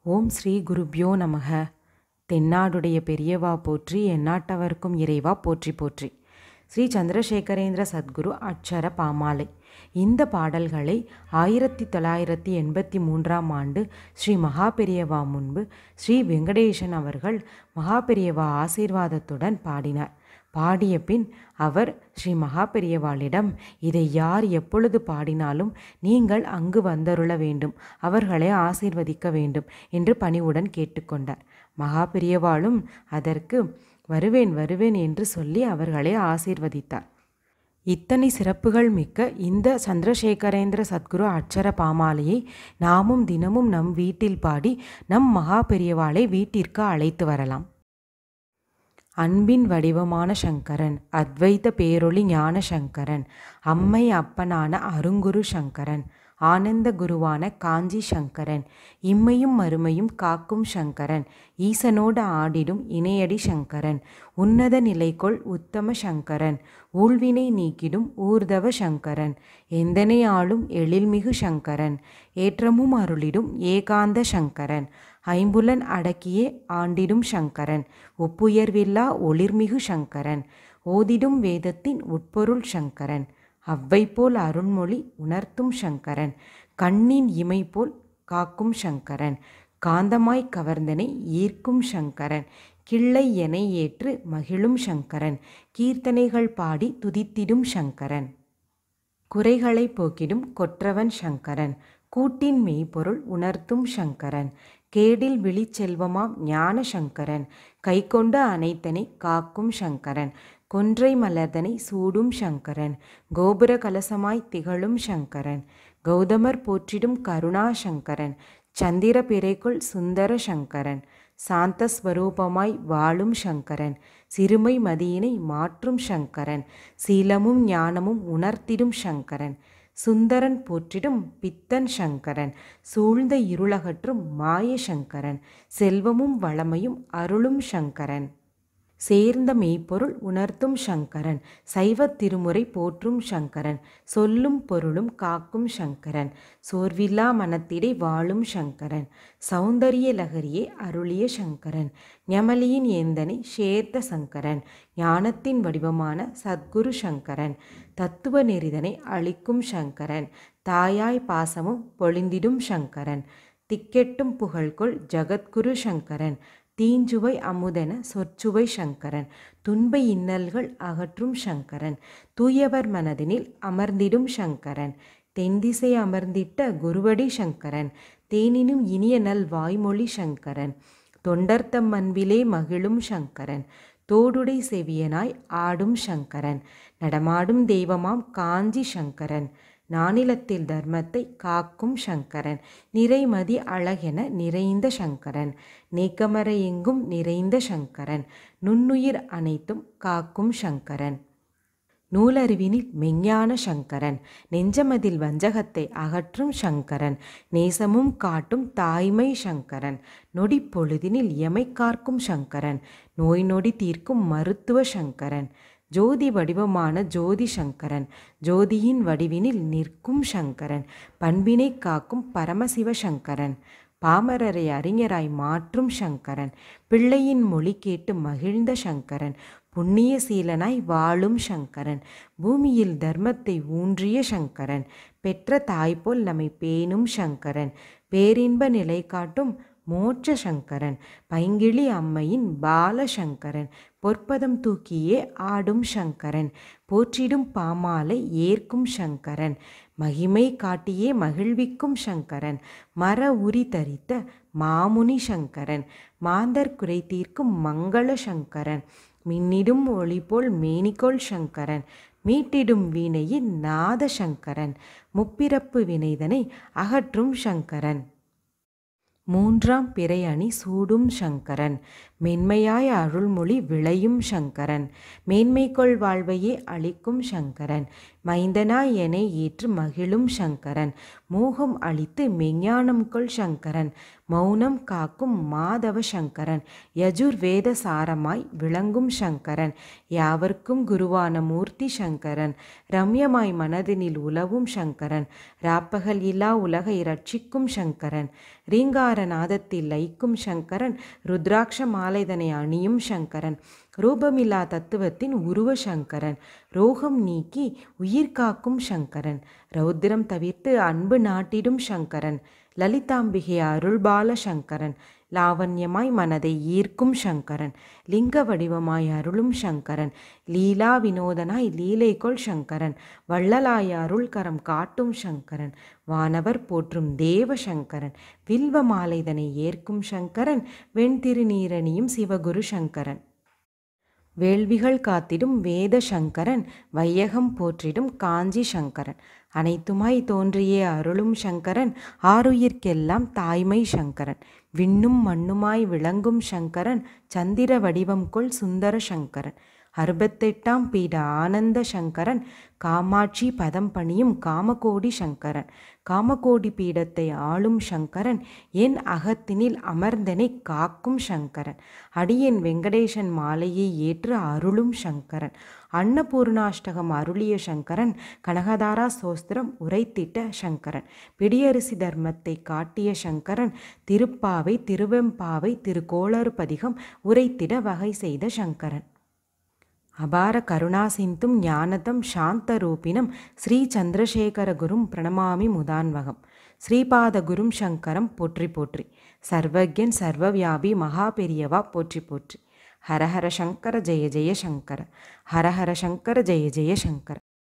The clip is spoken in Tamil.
ஓம் ஸ்ரீ குருப்யோ நமக தென்னாடுடைய பெரியவா போற்றி எந்நாட்டவர்க்கும் இறைவா போற்றி போற்றி ஸ்ரீ சந்திரசேகரேந்திர சத்குரு அட்சர பாமாலை இந்த பாடல்களை ஆயிரத்தி தொள்ளாயிரத்தி எண்பத்தி மூன்றாம் ஆண்டு ஸ்ரீ மகாபெரியவா முன்பு ஸ்ரீ வெங்கடேசன் அவர்கள் மகாபெரியவா ஆசீர்வாதத்துடன் பாடினார் பாடிய பின் அவர் ஸ்ரீ மகாபெரியவாளிடம் இதை யார் எப்பொழுது பாடினாலும் நீங்கள் அங்கு வந்தருள வேண்டும் அவர்களை ஆசீர்வதிக்க வேண்டும் என்று பணிவுடன் கேட்டுக்கொண்டார் மகாபெரியவாளும் அதற்கு வருவேன் வருவேன் என்று சொல்லி அவர்களை ஆசீர்வதித்தார் இத்தனை சிறப்புகள் மிக்க இந்த சந்திரசேகரேந்திர சத்குரு அட்சர பாமாலையை நாமும் தினமும் நம் வீட்டில் பாடி நம் மகா பெரியவாளை வீட்டிற்கு அழைத்து வரலாம் அன்பின் வடிவமான சங்கரன் அத்வைத பேரொளி ஞான சங்கரன் அம்மை அப்பனான அருங்குரு சங்கரன் ஆனந்த குருவான காஞ்சி சங்கரன் இம்மையும் மறுமையும் காக்கும் சங்கரன் ஈசனோடு ஆடிடும் இணையடி சங்கரன் உன்னத நிலைக்கொள் உத்தம சங்கரன் ஊழ்வினை நீக்கிடும் ஊர்தவ சங்கரன் எந்தனை ஆளும் எழில்மிகு சங்கரன் ஏற்றமும் அருளிடும் ஏகாந்த சங்கரன் ஐம்புலன் அடக்கியே ஆண்டிடும் சங்கரன் ஒப்புயர்வில்லா ஒளிர்மிகு சங்கரன் ஓதிடும் வேதத்தின் உட்பொருள் சங்கரன் அவ்வை போல் அருண்மொழி உணர்த்தும் சங்கரன் கண்ணின் இமை போல் காக்கும் சங்கரன் காந்தமாய் கவர்ந்தனை ஈர்க்கும் சங்கரன் கிள்ளை எனை ஏற்று மகிழும் சங்கரன் கீர்த்தனைகள் பாடி துதித்திடும் சங்கரன் குறைகளை போக்கிடும் கொற்றவன் சங்கரன் கூட்டின் மெய்ப்பொருள் உணர்த்தும் சங்கரன் கேடில் விழிச்செல்வமாம் ஞான சங்கரன் கைக்கொண்ட அனைத்தனை காக்கும் சங்கரன் கொன்றை மலர்தனை சூடும் சங்கரன் கோபுர கலசமாய் திகழும் சங்கரன் கௌதமர் போற்றிடும் கருணா சங்கரன் சந்திர பிறைக்குள் சுந்தர சங்கரன் சாந்த ஸ்வரூபமாய் வாழும் சங்கரன் சிறுமை மதியினை மாற்றும் சங்கரன் சீலமும் ஞானமும் உணர்த்திடும் சங்கரன் சுந்தரன் போற்றிடும் பித்தன் சங்கரன் சூழ்ந்த இருளகற்றும் மாய சங்கரன் செல்வமும் வளமையும் அருளும் சங்கரன் சேர்ந்த மெய்ப்பொருள் உணர்த்தும் சங்கரன் சைவ திருமுறை போற்றும் சங்கரன் சொல்லும் பொருளும் காக்கும் சங்கரன் சோர்வில்லா மனத்திடை வாழும் சங்கரன் சௌந்தரிய லகரியே அருளிய சங்கரன் ஞமலியின் ஏந்தனை சேர்த்த சங்கரன் ஞானத்தின் வடிவமான சத்குரு சங்கரன் தத்துவ நெறிதனை அளிக்கும் சங்கரன் தாயாய் பாசமும் பொழிந்திடும் சங்கரன் திக்கெட்டும் புகழ்கொள் ஜகத்குரு சங்கரன் தீஞ்சுவை அமுதென சொற்சுவை சங்கரன் துன்ப இன்னல்கள் அகற்றும் சங்கரன் தூயவர் மனதினில் அமர்ந்திடும் சங்கரன் தென்திசை அமர்ந்திட்ட குருவடி சங்கரன் தேனினும் இனிய நல் வாய்மொழி சங்கரன் தொண்டர்த்தம் அன்பிலே மகிழும் சங்கரன் தோடுடை செவியனாய் ஆடும் சங்கரன் நடமாடும் தெய்வமாம் காஞ்சி சங்கரன் நானிலத்தில் தர்மத்தை காக்கும் சங்கரன் நிறைமதி அழகென நிறைந்த சங்கரன் நீக்கமர எங்கும் நிறைந்த சங்கரன் நுண்ணுயிர் அனைத்தும் காக்கும் சங்கரன் நூலறிவினில் மெஞ்ஞான சங்கரன் நெஞ்சமதில் வஞ்சகத்தை அகற்றும் சங்கரன் நேசமும் காட்டும் தாய்மை சங்கரன் நொடி பொழுதினில் எமை காக்கும் சங்கரன் நோய் நொடி தீர்க்கும் மருத்துவ சங்கரன் ஜோதி வடிவமான ஜோதி சங்கரன் ஜோதியின் வடிவினில் நிற்கும் சங்கரன் பண்பினை காக்கும் பரமசிவ சங்கரன் பாமரரை அறிஞராய் மாற்றும் சங்கரன் பிள்ளையின் மொழி கேட்டு மகிழ்ந்த சங்கரன் புண்ணிய சீலனாய் வாழும் சங்கரன் பூமியில் தர்மத்தை ஊன்றிய சங்கரன் பெற்ற தாய்போல் நம்மை பேணும் சங்கரன் பேரின்ப நிலை காட்டும் மோட்ச சங்கரன் பைங்கிளி அம்மையின் பாலசங்கரன் பொற்பதம் தூக்கியே ஆடும் சங்கரன் போற்றிடும் பாமாலை ஏற்கும் சங்கரன் மகிமை காட்டியே மகிழ்விக்கும் சங்கரன் மர உரி தரித்த மாமுனி சங்கரன் மாந்தர் குறை தீர்க்கும் மங்கள சங்கரன் மின்னிடும் ஒளி போல் மேனிக்கோள் சங்கரன் மீட்டிடும் வீணையின் நாத சங்கரன் முப்பிறப்பு வினைதனை அகற்றும் சங்கரன் மூன்றாம் பிறை அணி சூடும் சங்கரன் மென்மையாய் அருள்மொழி விளையும் சங்கரன் மேன்மைக்கொள் வாழ்வையே அளிக்கும் சங்கரன் மைந்தனாய் எனை ஏற்று மகிழும் சங்கரன் மோகம் அழித்து மெஞ்ஞானம் கொள் சங்கரன் மௌனம் காக்கும் மாதவ சங்கரன் யஜுர்வேத சாரமாய் விளங்கும் சங்கரன் யாவர்க்கும் குருவான மூர்த்தி சங்கரன் ரம்யமாய் மனதினில் உலவும் சங்கரன் ராப்பகல் இல்லா உலகை ரட்சிக்கும் சங்கரன் ரீங்கார நாதத்தில் லைக்கும் சங்கரன் ருத்ராட்ச மாலைதனை அணியும் சங்கரன் ரூபமில்லா தத்துவத்தின் உருவ சங்கரன் ரோகம் நீக்கி உயிர் காக்கும் சங்கரன் ரௌத்திரம் தவிர்த்து அன்பு நாட்டிடும் சங்கரன் லலிதாம்பிகை அருள்பால சங்கரன் லாவண்யமாய் மனதை ஈர்க்கும் சங்கரன் லிங்க வடிவமாய் அருளும் சங்கரன் லீலா வினோதனாய் லீலைகொள் சங்கரன் வள்ளலாய் அருள் கரம் காட்டும் சங்கரன் வானவர் போற்றும் தேவ சங்கரன் வில்வ மாலைதனை ஏற்கும் சங்கரன் வெண்திருநீரணியும் சிவகுரு சங்கரன் வேள்விகள் காத்திடும் வேத சங்கரன் வையகம் போற்றிடும் காஞ்சி சங்கரன் அனைத்துமாய் தோன்றியே அருளும் சங்கரன் ஆருயிர்க்கெல்லாம் தாய்மை சங்கரன் விண்ணும் மண்ணுமாய் விளங்கும் சங்கரன் சந்திர வடிவம் கொள் சுந்தர சங்கரன் அறுபத்தெட்டாம் பீட ஆனந்த சங்கரன் காமாட்சி பதம் பணியும் காமகோடி சங்கரன் காமகோடி பீடத்தை ஆளும் சங்கரன் என் அகத்தினில் அமர்ந்தனை காக்கும் சங்கரன் அடியேன் வெங்கடேசன் மாலையை ஏற்று அருளும் சங்கரன் அன்னபூர்ணாஷ்டகம் அருளிய சங்கரன் கனகதாரா சோஸ்திரம் உரைத்திட்ட சங்கரன் பிடியரிசி தர்மத்தை காட்டிய சங்கரன் திருப்பாவை திருவெம்பாவை திருக்கோளறு பதிகம் உரைத்திட வகை செய்த சங்கரன் அபார கருணாசிந்தும் ஞானதம் சாந்தரூபிணம் ஸ்ரீ சந்திரசேகரகுரும் பிரணமாமி முதான்வகம் ஸ்ரீபாதகுரும் சங்கரம் போற்றி போற்றி சர்வஜன் சர்வவியாபி மகா பெரியவா போற்றி போற்றி ஹரஹர சங்கர ஜெய ஜெய சங்கர ஹரஹர சங்கர ஜெய ஜெய சங்கர